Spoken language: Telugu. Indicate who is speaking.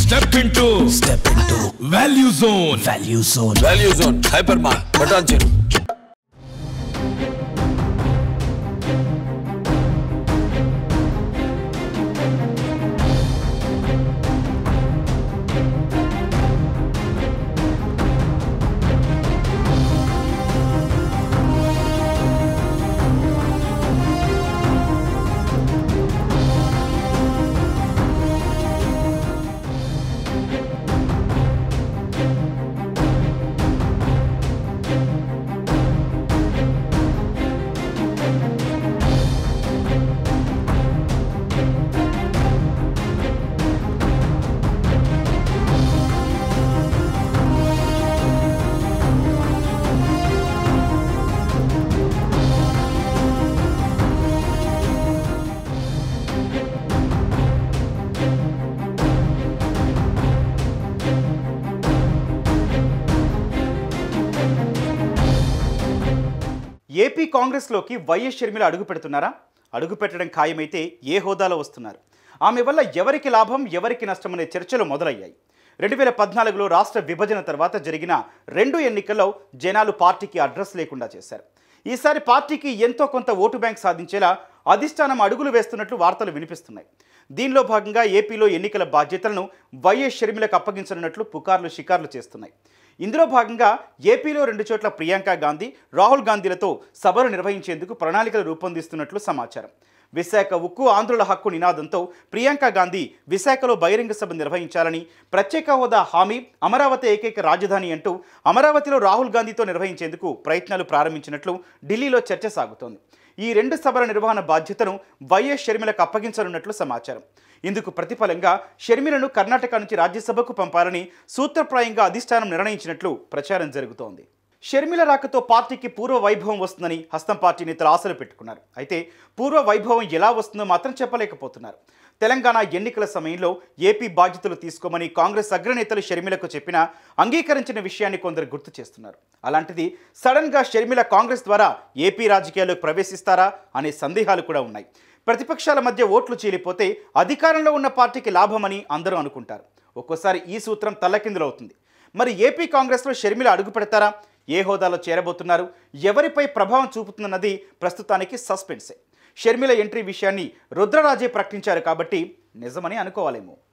Speaker 1: step into
Speaker 2: step into
Speaker 1: value zone
Speaker 2: value zone
Speaker 3: value zone hyper మార్ బటాన్ చెరు
Speaker 4: ఏపీ కాంగ్రెస్లోకి వైఎస్ షర్మిల అడుగు పెడుతున్నారా అడుగు పెట్టడం ఖాయమైతే ఏ హోదాలో వస్తున్నారు ఆమె వల్ల ఎవరికి లాభం ఎవరికి నష్టం అనే చర్చలు మొదలయ్యాయి రెండు వేల పద్నాలుగులో రాష్ట్ర విభజన తర్వాత జరిగిన రెండు ఎన్నికల్లో జనాలు పార్టీకి అడ్రస్ లేకుండా చేశారు ఈసారి పార్టీకి ఎంతో కొంత ఓటు బ్యాంక్ సాధించేలా అధిష్టానం అడుగులు వేస్తున్నట్లు వార్తలు వినిపిస్తున్నాయి దీనిలో భాగంగా ఏపీలో ఎన్నికల బాధ్యతలను వైఎస్ షర్మిలకు అప్పగించనున్నట్లు పుకార్లు షికార్లు చేస్తున్నాయి ఇందులో భాగంగా ఏపీలో రెండు చోట్ల ప్రియాంక గాంధీ రాహుల్ గాంధీలతో సభలు నిర్వహించేందుకు ప్రణాళికలు రూపొందిస్తున్నట్లు సమాచారం విశాఖ ఉక్కు ఆంధ్రుల హక్కు నినాదంతో ప్రియాంక గాంధీ విశాఖలో బహిరంగ సభ నిర్వహించాలని ప్రత్యేక హోదా హామీ అమరావతి ఏకైక రాజధాని అంటూ అమరావతిలో రాహుల్ గాంధీతో నిర్వహించేందుకు ప్రయత్నాలు ప్రారంభించినట్లు ఢిల్లీలో చర్చ సాగుతోంది ఈ రెండు సభల నిర్వహణ బాధ్యతను వైఎస్ షర్మిలకు అప్పగించనున్నట్లు సమాచారం ఇందుకు ప్రతిఫలంగా షర్మిలను కర్ణాటక నుంచి రాజ్యసభకు పంపాలని సూత్రప్రాయంగా అధిష్టానం నిర్ణయించినట్లు ప్రచారం జరుగుతోంది షర్మిల రాకతో పార్టీకి పూర్వ వైభవం వస్తుందని హస్తం పార్టీ నేతలు ఆశలు పెట్టుకున్నారు అయితే పూర్వ వైభవం ఎలా వస్తుందో మాత్రం చెప్పలేకపోతున్నారు తెలంగాణ ఎన్నికల సమయంలో ఏపీ బాధ్యతలు తీసుకోమని కాంగ్రెస్ అగ్రనేతలు షర్మిలకు చెప్పినా అంగీకరించిన విషయాన్ని కొందరు గుర్తు చేస్తున్నారు అలాంటిది సడన్గా షర్మిల కాంగ్రెస్ ద్వారా ఏపీ రాజకీయాల్లోకి ప్రవేశిస్తారా అనే సందేహాలు కూడా ఉన్నాయి ప్రతిపక్షాల మధ్య ఓట్లు చీలిపోతే అధికారంలో ఉన్న పార్టీకి లాభమని అందరూ అనుకుంటారు ఒక్కోసారి ఈ సూత్రం తల్లకిందులవుతుంది మరి ఏపీ కాంగ్రెస్లో షర్మిల అడుగు పెడతారా ఏ హోదాలో చేరబోతున్నారు ఎవరిపై ప్రభావం చూపుతుందన్నది ప్రస్తుతానికి సస్పెన్సే షర్మిల ఎంట్రీ విషయాన్ని రుద్రరాజే ప్రకటించారు కాబట్టి నిజమని అనుకోవాలేమో